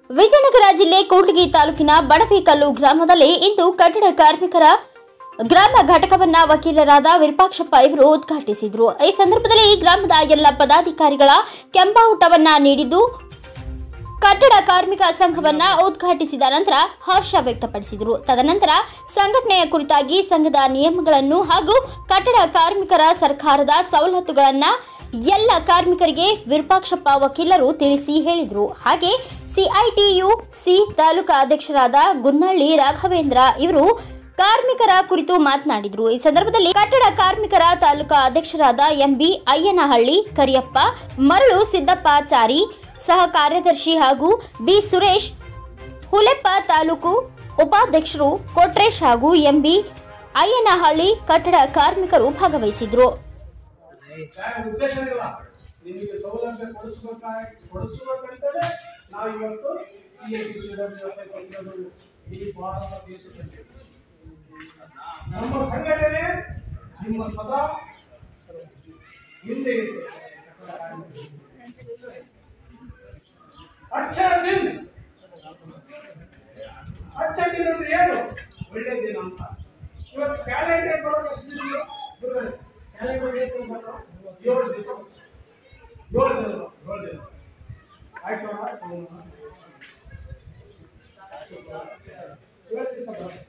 ವಿಜಯನಗರ ಜಿಲ್ಲೆ ಕೂಡ್ಲಿಗಿ ತಾಲೂಕಿನ ಬಡವಿಕಲ್ಲು ಗ್ರಾಮದಲ್ಲಿ ಇಂದು ಕಟ್ಟಡ ಕಾರ್ಮಿಕರ ಗ್ರಾಮ ಘಟಕವನ್ನ ವಕೀಲರಾದ ವಿರೂಪಾಕ್ಷಪ್ಪ ಇವರು ಉದ್ಘಾಟಿಸಿದರು ಈ ಸಂದರ್ಭದಲ್ಲಿ ಗ್ರಾಮದ ಎಲ್ಲ ಪದಾಧಿಕಾರಿಗಳ ಕೆಂಬಾವುಟವನ್ನ ನೀಡಿದ್ದು ಕಟ್ಟಡ ಕಾರ್ಮಿಕ ಸಂಘವನ್ನ ಉದ್ಘಾಟಿಸಿದ ನಂತರ ಹರ್ಷ ವ್ಯಕ್ತಪಡಿಸಿದರು ತದನಂತರ ಸಂಘಟನೆಯ ಕುರಿತಾಗಿ ಸಂಘದ ನಿಯಮಗಳನ್ನು ಹಾಗೂ ಕಟ್ಟಡ ಕಾರ್ಮಿಕರ ಸರ್ಕಾರದ ಸವಲತ್ತುಗಳನ್ನ ಎಲ್ಲ ಕಾರ್ಮಿಕರಿಗೆ ವಿರೂಪಾಕ್ಷಪ್ಪ ವಕೀಲರು ತಿಳಿಸಿ ಹೇಳಿದರು ಹಾಗೆ ಸಿಐಟಿಯು ಸಿ ತಾಲೂಕಾ ಅಧ್ಯಕ್ಷರಾದ ಗುನ್ನಳ್ಳಿ ರಾಘವೇಂದ್ರ ಇವರು ಕಾರ್ಮಿಕರ ಕುರಿತು ಮಾತನಾಡಿದರು ಈ ಸಂದರ್ಭದಲ್ಲಿ ಕಟ್ಟಡ ಕಾರ್ಮಿಕರ ತಾಲೂಕಾ ಅಧ್ಯಕ್ಷರಾದ ಎಂಬಿ ಅಯ್ಯನಹಳ್ಳಿ ಕರಿಯಪ್ಪ ಮರಳು ಸಿದ್ದಪ್ಪಾಚಾರಿ ಸಹ ಕಾರ್ಯದರ್ಶಿ ಹಾಗೂ ಬಿ ಸುರೇಶ್ ಹುಲೆಪ್ಪ ತಾಲೂಕು ಉಪಾಧ್ಯಕ್ಷರು ಕೊಟ್ರೇಶ್ ಹಾಗೂ ಎಂಬಿ ಅಯ್ಯನಹಳ್ಳಿ ಕಟ್ಟಡ ಕಾರ್ಮಿಕರು ಭಾಗವಹಿಸಿದ್ರು ಯಾಕೆ ಉದ್ದೇಶ ಇಲ್ಲ ನಿಮಗೆ ಸೌಲಭ್ಯ ಕೊಡಿಸ್ಬೇಕಾ ಕೊಡಿಸ್ಬೇಕಂತಲೇ ನಾವು ಇವತ್ತು ಸಿ ಎ ಟಿ ಕೊಟ್ಟಿರೋದು ಈ ಭಾರತ ದೇಶದಲ್ಲಿ ನಮ್ಮ ಸಂಘಟನೆ ನಿಮ್ಮ ಸದಾ ಹಿಂದೆ ಇದೆ ಅಕ್ಷರ ದಿನ ಅಚ್ಚ ದಿನ ಅಂದ್ರೆ ಏನು ಒಳ್ಳೆ ದಿನ ಅಂತ ಇವತ್ತು ಕ್ಯಾಲೆಂಡರ್ ಬರೋದು ಎಷ್ಟು ದಿನ ಕ್ಯಾಲೆಂಡರ್ ಎಷ್ಟು ದಿನ ಬರೋದು? ಏಳು ದಿವಸ ಏಳು ದಿನ ಏಳು ದಿನ ಆಯ್ತು ಏಳು ದಿವಸ ಬರೋದು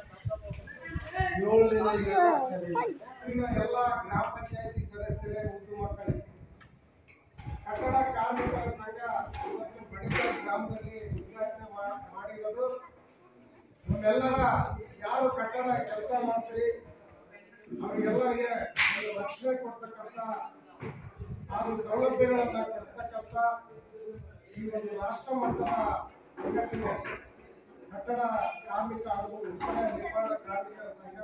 ಏಳು ದಿನ ಈಗ ಆಚರಣೆ ಇದೆ. ಈಗ ಎಲ್ಲ ಗ್ರಾಮ ಪಂಚಾಯತಿ ಸದಸ್ಯರೇ ಉರ್ದು ಮಕ್ಕಳಿಗೆ ಕಟ್ಟಡ ಕಾರ್ಮಿಕರ ಸಂಘ ಇವತ್ತು ಬಡಿಕಲ್ ಗ್ರಾಮದಲ್ಲಿ ಉದ್ಘಾಟನೆ ಮಾ- ಮಾಡಿರೋದು ನಮ್ಮೆಲ್ಲರ ಯಾರು ಕಟ್ಟಡ ಕೆಲಸ ಮಾಡ್ತೀರಿ ಅವರಿಗೆಲ್ಲರಿಗೆ ಒಂದು ರಕ್ಷಣೆ ಕೊಡ್ತಕ್ಕಂಥ ಹಾಗೂ ಸೌಲಭ್ಯಗಳನ್ನ ಕೊಡಿಸ್ತಕ್ಕಂಥ ಈ ಒಂದು ರಾಷ್ಟ್ರ ಮಟ್ಟದ ಸಂಘಟನೆ ಕಟ್ಟಡ ಕಾರ್ಮಿಕ ಹಾಗೂ ಉತ್ತರ ನಿರ್ಮಾಣ ಕಾರ್ಮಿಕರ ಸಂಘ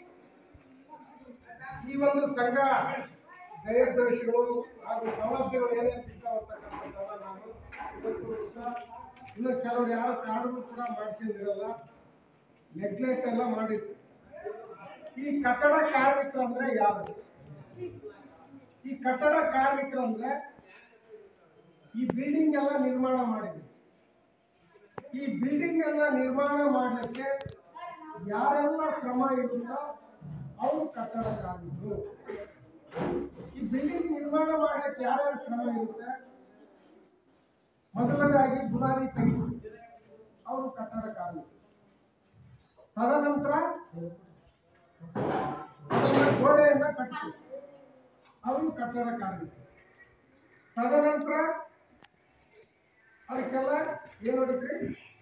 ಈ ಒಂದು ಸಂಘ ದಯದ್ವೇಷಗಳು ಹಾಗೂ ಸೌಲಭ್ಯಗಳು ಏನೇನು ಸಿಗ್ತಾವರ್ತಕ್ಕಂಥದ್ದನ್ನ ನಾನು ಇವತ್ತು ಕೂಡ ಇನ್ನು ಕೆಲವರು ಯಾರು ಕಾರ್ಡ್ಗಳು ಕೂಡ ಮಾಡಿಸಿದಿರಲ್ಲ ನೆಗ್ಲೆಕ್ಟ್ ಎಲ್ಲ ಮಾಡಿದ್ರು ಈ ಕಟ್ಟಡ ಕಾರ್ಮಿಕರು ಅಂದ್ರೆ ಯಾರು ಈ ಕಟ್ಟಡ ಕಾರ್ಮಿಕರು ಅಂದ್ರೆ ಈ ಬಿಲ್ಡಿಂಗ್ ಎಲ್ಲ ನಿರ್ಮಾಣ ಮಾಡಿದ್ರು ಈ ಬಿಲ್ಡಿಂಗ್ ಅನ್ನ ನಿರ್ಮಾಣ ಮಾಡಲಿಕ್ಕೆ ಯಾರೆಲ್ಲ ಶ್ರಮ ಇರುತ್ತೋ ಅವರು ಕಟ್ಟಡ ಕಾರ್ಮಿಕರು ಈ ಬಿಲ್ಡಿಂಗ್ ನಿರ್ಮಾಣ ಮಾಡಲಿಕ್ಕೆ ಯಾರ್ಯಾರ ಶ್ರಮ ಇರುತ್ತೆ ಮೊದಲನೇದಾಗಿ ಬುನಾದಿ ತೆಗೆದು ಅವರು ಕಟ್ಟಡ ಕಾರ್ಮಿಕರು ತದನಂತರ ಅದನ್ನ ಗೋಡೆಯನ್ನ ಕಟ್ಟಿದ್ರು ಅವರು ಕಟ್ಟಡ ಕಾರ್ಮಿಕರು ತದನಂತರ ಅದಕ್ಕೆಲ್ಲ ಏನ್ ನೋಡಿದ್ರಿ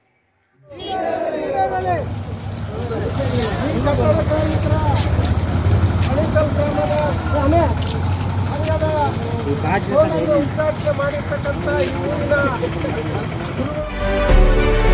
ಈ ಕಟ್ಟಡ ಕಾರ್ಮಿಕರ ಅಣಿಕಲ್ ಗ್ರಾಮದ ಸಂಘದ ಉದ್ಘಾಟನೆ ಮಾಡಿರ್ತಕ್ಕಂಥ ಈ ಊರಿನ ಗುರು